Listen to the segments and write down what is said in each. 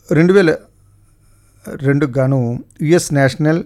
రెండు వేల రెండుకు గాను US National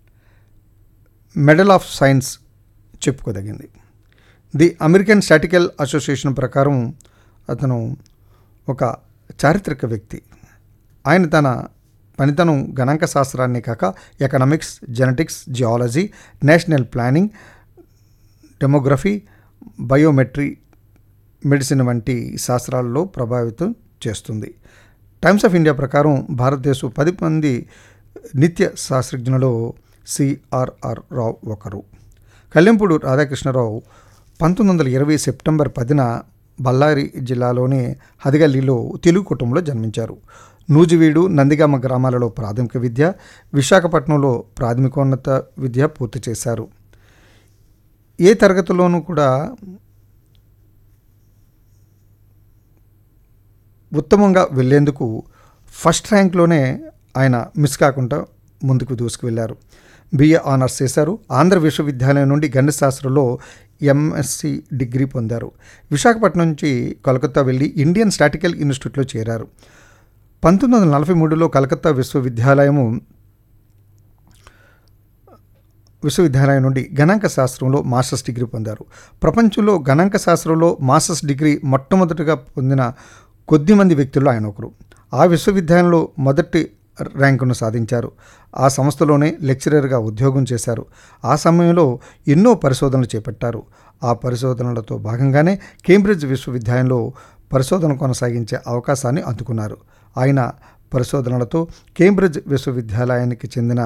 Medal of Science చెప్పుకోదగింది ది అమెరికన్ స్టాటికల్ అసోసియేషన్ ప్రకారం అతను ఒక చారిత్రక వ్యక్తి ఆయన తన పనితనం గణాంక శాస్త్రాన్ని కాక economics genetics geology national planning demography biometry medicine వంటి శాస్త్రాలలో ప్రభావితం చేస్తుంది టైమ్స్ ఆఫ్ ఇండియా ప్రకారం భారతదేశం పది మంది నిత్య శాస్త్రజ్ఞులలో సిఆర్ఆర్ రావు ఒకరు కళ్యంపూడు రాధాకృష్ణరావు పంతొమ్మిది వందల ఇరవై సెప్టెంబర్ పదిన బళ్ళారి జిల్లాలోని హదిగల్లిలో తెలుగు కుటుంబంలో జన్మించారు నూజివీడు నందిగామ గ్రామాలలో ప్రాథమిక విద్య విశాఖపట్నంలో ప్రాథమికోన్నత విద్య పూర్తి చేశారు ఏ తరగతిలోనూ కూడా ఉత్తమంగా వెళ్ళేందుకు ఫస్ట్ ర్యాంక్లోనే ఆయన మిస్ కాకుండా ముందుకు దూసుకువెళ్ళారు బిఏ ఆనర్స్ చేశారు ఆంధ్ర విశ్వవిద్యాలయం నుండి గణిత శాస్త్రంలో ఎంఎస్సి డిగ్రీ పొందారు విశాఖపట్నం నుంచి కోలకత్తా వెళ్ళి ఇండియన్ స్టాటికల్ ఇన్స్టిట్యూట్లో చేరారు పంతొమ్మిది వందల నలభై మూడులో కలకత్తా విశ్వవిద్యాలయము విశ్వవిద్యాలయం నుండి గణాంక శాస్త్రంలో మాస్టర్స్ డిగ్రీ పొందారు ప్రపంచంలో గణాంక శాస్త్రంలో మాస్టర్స్ డిగ్రీ మొట్టమొదటిగా పొందిన కొద్దిమంది వ్యక్తుల్లో ఆయన ఒకరు ఆ విశ్వవిద్యాలయంలో మొదటి ర్యాంకును సాధించారు ఆ సంస్థలోనే లెక్చరర్గా ఉద్యోగం చేశారు ఆ సమయంలో ఎన్నో పరిశోధనలు చేపట్టారు ఆ పరిశోధనలతో భాగంగానే కేంబ్రిడ్జ్ విశ్వవిద్యాలయంలో పరిశోధన కొనసాగించే అవకాశాన్ని అందుకున్నారు ఆయన పరిశోధనలతో కేంబ్రిడ్జ్ విశ్వవిద్యాలయానికి చెందిన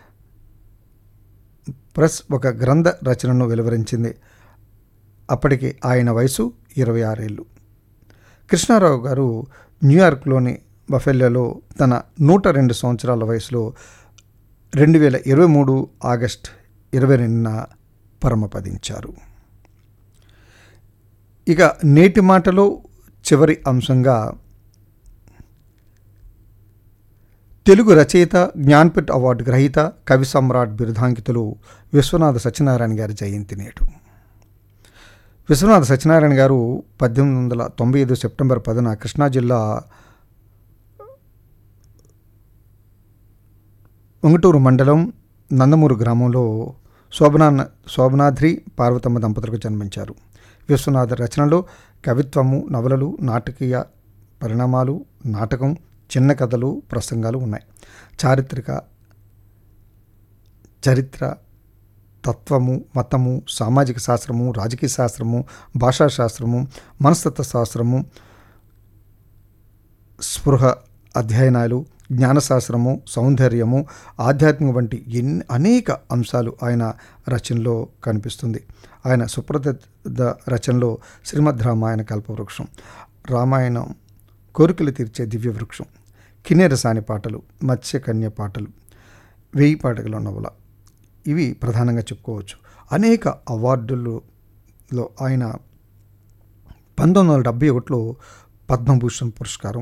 ప్రెస్ ఒక గ్రంథ రచనను వెలువరించింది అప్పటికి ఆయన వయసు ఇరవై ఆరేళ్ళు కృష్ణారావు గారు న్యూయార్క్లోని బఫెల్లోలో తన నూట రెండు సంవత్సరాల వయసులో రెండు వేల ఇరవై మూడు ఆగస్ట్ ఇరవై రెండున పరమపదించారు ఇక నేటి మాటలో చివరి అంశంగా తెలుగు రచయిత జ్ఞాన్పీఠ్ అవార్డు గ్రహీత కవి సమ్రాట్ బిరుదాంకితులు విశ్వనాథ సత్యనారాయణ గారి జయంతి నేడు విశ్వనాథ సత్యనారాయణ గారు పద్దెనిమిది వందల తొంభై ఐదు సెప్టెంబర్ పదిన కృష్ణా జిల్లా ఉంగటూరు మండలం నందమూరు గ్రామంలో శోభనా శోభనాద్రి పార్వతమ్మ దంపతులకు జన్మించారు విశ్వనాథ రచనలో కవిత్వము నవలలు నాటకీయ పరిణామాలు నాటకం చిన్న కథలు ప్రసంగాలు ఉన్నాయి చారిత్రక చరిత్ర తత్వము మతము సామాజిక శాస్త్రము రాజకీయ శాస్త్రము భాషా శాస్త్రము మనస్తత్వ శాస్త్రము స్పృహ అధ్యయనాలు జ్ఞానశాస్త్రము సౌందర్యము ఆధ్యాత్మిక వంటి ఎన్ని అనేక అంశాలు ఆయన రచనలో కనిపిస్తుంది ఆయన సుప్రసిద్ధ రచనలో శ్రీమద్ రామాయణ కల్పవృక్షం రామాయణం కోరికలు తీర్చే దివ్య వృక్షం కిన్నెరసాని పాటలు మత్స్యకన్య పాటలు వెయ్యి పాటల నవల ఇవి ప్రధానంగా చెప్పుకోవచ్చు అనేక అవార్డులలో ఆయన పంతొమ్మిది వందల డెబ్భై ఒకటిలో పద్మభూషణ్ పురస్కారం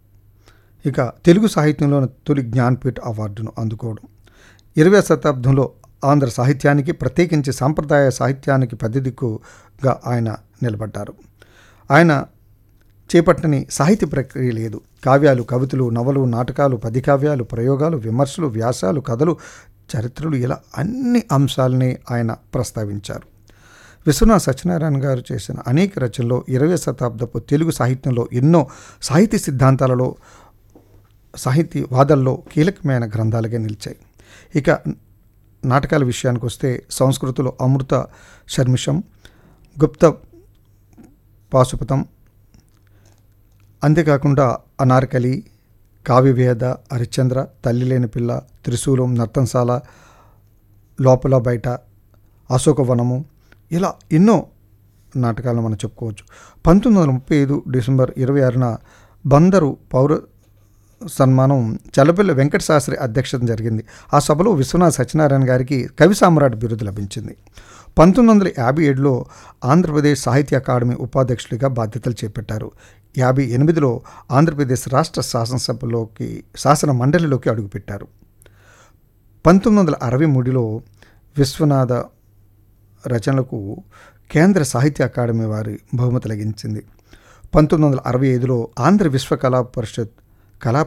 ఇక తెలుగు సాహిత్యంలో తొలి జ్ఞాన్పీఠ్ అవార్డును అందుకోవడం ఇరవై శతాబ్దంలో ఆంధ్ర సాహిత్యానికి ప్రత్యేకించి సాంప్రదాయ సాహిత్యానికి పెద్ద దిక్కుగా ఆయన నిలబడ్డారు ఆయన చేపట్టని సాహిత్య ప్రక్రియ లేదు కావ్యాలు కవితలు నవలు నాటకాలు పది కావ్యాలు ప్రయోగాలు విమర్శలు వ్యాసాలు కథలు చరిత్రలు ఇలా అన్ని అంశాలని ఆయన ప్రస్తావించారు విశ్వనాథ సత్యనారాయణ గారు చేసిన అనేక రచనల్లో ఇరవై శతాబ్దపు తెలుగు సాహిత్యంలో ఎన్నో సాహితీ సిద్ధాంతాలలో సాహితీ వాదల్లో కీలకమైన గ్రంథాలుగా నిలిచాయి ఇక నాటకాల విషయానికి వస్తే సంస్కృతిలో అమృత శర్మిషం గుప్త పాశుపతం అంతేకాకుండా అనార్కలి కావ్యవేద హరిశ్చంద్ర తల్లి లేని పిల్ల త్రిశూలం నర్తంశాల లోపల బయట అశోకవనము ఇలా ఎన్నో నాటకాలను మనం చెప్పుకోవచ్చు పంతొమ్మిది వందల ముప్పై ఐదు డిసెంబర్ ఇరవై ఆరున బందరు పౌర సన్మానం చల్లపల్లి వెంకట శాస్త్రి అధ్యక్షత జరిగింది ఆ సభలో విశ్వనాథ్ సత్యనారాయణ గారికి కవి సామ్రాట్ బిరుదు లభించింది పంతొమ్మిది వందల యాభై ఏడులో ఆంధ్రప్రదేశ్ సాహిత్య అకాడమీ ఉపాధ్యక్షుడిగా బాధ్యతలు చేపట్టారు యాభై ఎనిమిదిలో ఆంధ్రప్రదేశ్ రాష్ట్ర శాసనసభలోకి శాసన మండలిలోకి అడుగుపెట్టారు పంతొమ్మిది వందల అరవై మూడులో విశ్వనాథ రచనలకు కేంద్ర సాహిత్య అకాడమీ వారి బహుమతి లభించింది పంతొమ్మిది వందల అరవై ఐదులో ఆంధ్ర విశ్వ కళా పరిషత్ కళా